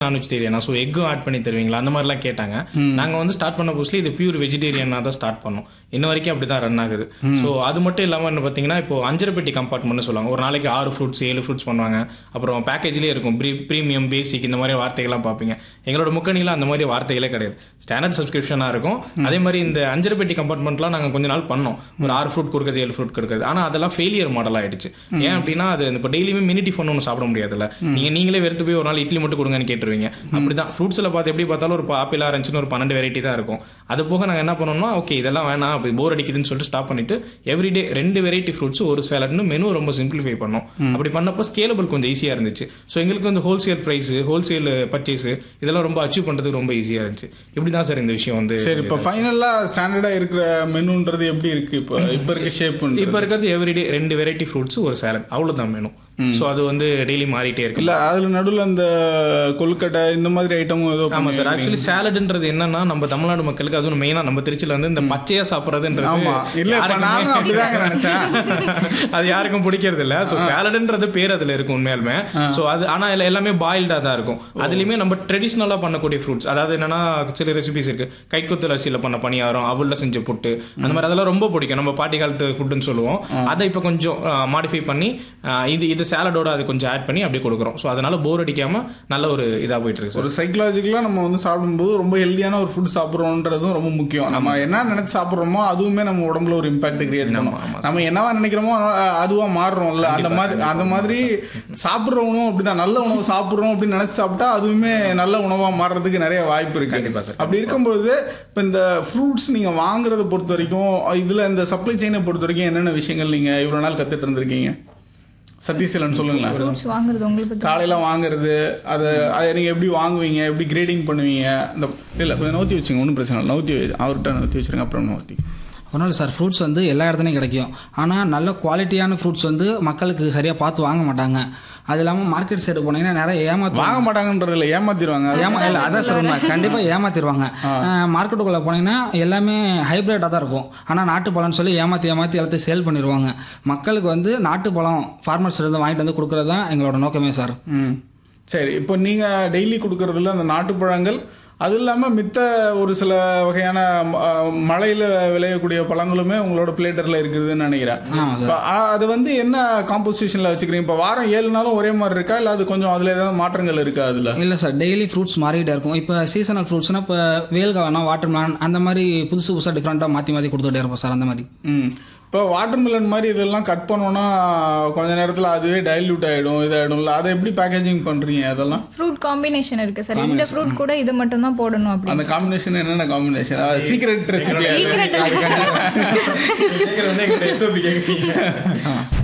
நான் வெஜிடேரியனா so எக்கும் add பண்ணி தருவீங்களா அந்த மாதிரிலாம் கேட்டாங்க நாங்கள் வந்து ஸ்டார்ட் பண்ண புதுசுல இது பியூர் வெஜிடேரியனாக தான் ஸ்டார்ட் பண்ணோம் இன்ன வரைக்கும் அப்படி தான் ரன் ஆகுது ஸோ அது மட்டும் இல்லாமல் என்ன பார்த்தீங்கன்னா இப்போ அஞ்சரை பெட்டி கம்பார்ட்மெண்ட்னு சொல்லுவாங்க ஒரு நாளைக்கு ஆறு ஃப்ரூட்ஸ் ஏழு ஃப்ரூட்ஸ் பண்ணுவாங்க அப்புறம் பேக்கேஜ்லேயே இருக்கும் ப்ரீ ப்ரீமியம் பேசிக் இந்த மாதிரி வார்த்தைகள்லாம் பார்ப்பீங்க எங்களோட முக்கணியில் அந்த மாதிரி வார்த்தைகளே கிடையாது ஸ்டாண்டர்ட் சப்ஸ்கிரிப்ஷனாக இருக்கும் அதே மாதிரி இந்த அஞ்சரை பெட்டி கம்பார்ட்மெண்ட்லாம் நாங்கள் கொஞ்ச நாள் பண்ணோம் ஒரு ஆறு ஃப்ரூட் கொடுக்குறது ஏழு ஃப்ரூட் கொடுக்குறது ஆனால் அதெல்லாம் ஃபெயிலியர் மாடல் ஆயிடுச்சு ஏன் அப்படின்னா அது இப்போ டெய்லியுமே மினி டிஃபன் ஒன்று சாப்பிட முடியாதுல்ல நீங்கள் நீங்களே வெறுத்து போய் ஒரு நாள் இட்லி மட்டும் கொடுங்கன்னு கேட்டுருவீங்க அப்படிதான் ஃப்ரூட்ஸில் பார்த்து எப்படி பார்த்தாலும் ஒரு ஆப்பிள் ஆரஞ்சுன்னு ஒரு பன்னெண்டு வெரைட்டி தான் இருக்கும் அது போக நாங்கள் என்ன பண்ணோம்னா ஓகே இதெல்லாம் வேணாம் அப்படி போர் அடிக்குதுன்னு சொல்லிட்டு ஸ்டாப் பண்ணிட்டு எவ்ரிடே ரெண்டு வெரைட்டி ஃப்ரூட்ஸ் ஒரு சேலட்னு மெனு ரொம்ப சிம்பிளிஃபை பண்ணோம் அப்படி பண்ணப்போ ஸ்கேலபிள் கொஞ்சம் ஈஸியாக இருந்துச்சு ஸோ எங்களுக்கு வந்து ஹோல்சேல் ப்ரைஸ் ஹோல்சேல் பர்ச்சேஸ் இதெல்லாம் ரொம்ப அச்சீவ் பண்ணுறதுக்கு ரொம்ப ஈஸியாக இருந்துச்சு இப்படி தான் சார் இந்த விஷயம் வந்து சரி இப்போ ஃபைனலா ஸ்டாண்டர்டா இருக்கிற மெனுன்றது எப்படி இருக்கு இப்போ இப்போ இருக்க ஷேப் இப்போ இருக்கிறது எவ்ரிடே ரெண்டு வெரைட்டி ஃப்ரூட்ஸ் ஒரு சேலட் அவ்வளோதான் மெனு ஸோ அது வந்து டெய்லி மாறிட்டே இருக்கு இல்ல அதுல நடுவுல அந்த கொழுக்கட்டை இந்த மாதிரி ஐட்டமும் ஏதோ ஆமா சார் ஆக்சுவலி சாலட்ன்றது என்னன்னா நம்ம தமிழ்நாடு மக்களுக்கு அதுவும் மெயினா நம்ம திருச்சியில வந்து இந்த பச்சையா சாப்பிடுறதுன்றது ஆமா இல்ல இப்ப யாருக்குமே- நானும் அப்படிதாங்க நினைச்சேன் அது யாருக்கும் பிடிக்கிறது இல்ல சோ சாலட்ன்றது பேர் அதுல இருக்கும் உண்மையாலுமே சோ அது ஆனா இதுல எல்லாமே பாயில்டா தான் இருக்கும் அதுலயுமே நம்ம ட்ரெடிஷ்னலா பண்ணக்கூடிய ஃப்ரூட்ஸ் அதாவது என்னன்னா சில ரெசிபிஸ் இருக்கு கைக்குத்தல் அரிசியில பண்ண பணியாரம் அவல்ல செஞ்ச புட்டு அந்த மாதிரி அதெல்லாம் ரொம்ப பிடிக்கும் நம்ம பாட்டி காலத்து ஃபுட்டுன்னு சொல்லுவோம் அதை இப்போ கொஞ்சம் மாடிஃபை பண்ணி ஆஹ் இது இது சாலடோட அது கொஞ்சம் ஆட் பண்ணி அப்படியே கொடுக்குறோம் ஸோ அதனால போர் அடிக்காம நல்ல ஒரு இதா போயிட்டு இருக்கு சார் ஒரு சைக்கலாஜிக்கலா நம்ம வந்து சாப்பிடும்போது ரொம்ப ஹெல்தியான ஒரு ஃபுட் சாப்பிடுறோன்றதும் ரொம்ப முக்கியம் நம்ம என்ன நினைச்சு சாப்பிடுறோமோ அதுவுமே நம்ம உடம்புல ஒரு இம்பாக்ட் கிரியேட் பண்ணும் நம்ம என்னவா நினைக்கிறோமோ அஹ் அதுவா மாறுறோம்ல அந்த மாதிரி அந்த மாதிரி சாப்பிடுற உணவு அப்படிதான் நல்ல உணவு சாப்பிடுறோம் அப்படின்னு நினைச்சு சாப்பிட்டா அதுவுமே நல்ல உணவா மாறுறதுக்கு நிறைய வாய்ப்பு இருக்கு கண்டிப்பா சார். அப்படி இருக்கும்போது இப்போ இந்த ஃப்ரூட்ஸ் நீங்க வாங்குறத பொறுத்த வரைக்கும் இதுல இந்த சப்ளை செயினை பொறுத்த வரைக்கும் என்னென்ன விஷயங்கள் நீங்க இவ்வளவு நாள் கத்துட்டு இருந்திருக்கீங்க சதீசலன் சொல்லுங்களேன் ஃப்ரூட்ஸ் வாங்குறது உங்களுக்கு பத்தி காலையில வாங்குறது அதை அதை நீங்க எப்படி வாங்குவீங்க எப்படி கிரேடிங் பண்ணுவீங்க இந்த இல்ல கொஞ்சம் நவுத்தி வச்சுங்க ஒன்றும் பிரச்சனை இல்லை நவுத்தி வை- அவர்கிட்ட நவுத்தி வச்சிருங்க அப்புறம் நவுத்தி ஒன்றும் இல்லை சார் ஃப்ரூட்ஸ் வந்து எல்லா இடத்துலையும் கிடைக்கும் ஆனால் நல்ல குவாலிட்டியான ஃப்ரூட்ஸ் வந்து மக்களுக்கு சரியாக பார்த்து வாங்க மாட்டாங்க அது இல்லாமல் மார்க்கெட் சைடு போனீங்கன்னா நிறைய ஏமாத்து வாங்க மாட்டாங்கன்றது இல்லை ஏமாத்திடுவாங்க ஏமா இல்லை அதான் சார் உண்மை கண்டிப்பாக ஏமாத்திடுவாங்க மார்க்கெட்டுக்குள்ளே போனீங்கன்னா எல்லாமே ஹைப்ரிட்டாக தான் இருக்கும் ஆனால் நாட்டு பழம்னு சொல்லி ஏமாற்றி ஏமாற்றி எல்லாத்தையும் சேல் பண்ணிடுவாங்க மக்களுக்கு வந்து நாட்டு பழம் ஃபார்மர்ஸ் இருந்து வாங்கிட்டு வந்து கொடுக்குறது தான் எங்களோட நோக்கமே சார் ம் சரி இப்போ நீங்க டெய்லி கொடுக்கறதுல அந்த நாட்டுப்பழங்கள் அது இல்லாம மித்த ஒரு சில வகையான ம- அஹ் மலையில விளையக்கூடிய பழங்களுமே உங்களோட பிளேட்டர்ல இருக்குதுன்னு நினைக்கிறேன் ஆமாம் சார் இப்ப, அ- அது வந்து என்ன காம்போசிஷன்ல வச்சுக்கிறீங்க இப்போ வாரம் ஏழு நாளும் ஒரே மாதிரி இருக்கா இல்ல அது கொஞ்சம் அதுல ஏதாவது மாற்றங்கள் இருக்கா அதுல இல்லை சார் டெய்லி ஃப்ரூட்ஸ் மாறிக்கிட்டே இருக்கும் இப்போ சீசனல் ஃப்ரூட்ஸ்னால் இப்போ வேல் காலம் வாட்டர் மேலன் அந்த மாதிரி புதுசு புதுசாக டிஃப்ரெண்ட்டாக மாற்றி மாற்றி கொடுத்துட்டே இருப்போம் சார் அந்த மாதிரி ம் இப்போ வாட்டர் மிலன் மாதிரி இதெல்லாம் கட் பண்ணோம்னா கொஞ்ச நேரத்தில் அதுவே டைல்யூட் ஆகிடும் இதாகிடும்ல அதை எப்படி பேக்கேஜிங் பண்ணுறீங்க அதெல்லாம் ஃப்ரூட் காம்பினேஷன் இருக்கு சார் இந்த ஃப்ரூட் கூட இது மட்டும் தான் போடணும் அப்படி அந்த காம்பினேஷன் என்னென்ன காம்பினேஷன் சீக்ரெட் ரெசிபி சீக்கிரம் கேட்கறது வந்து எங்கிட்ட SOP கேட்குறீங்க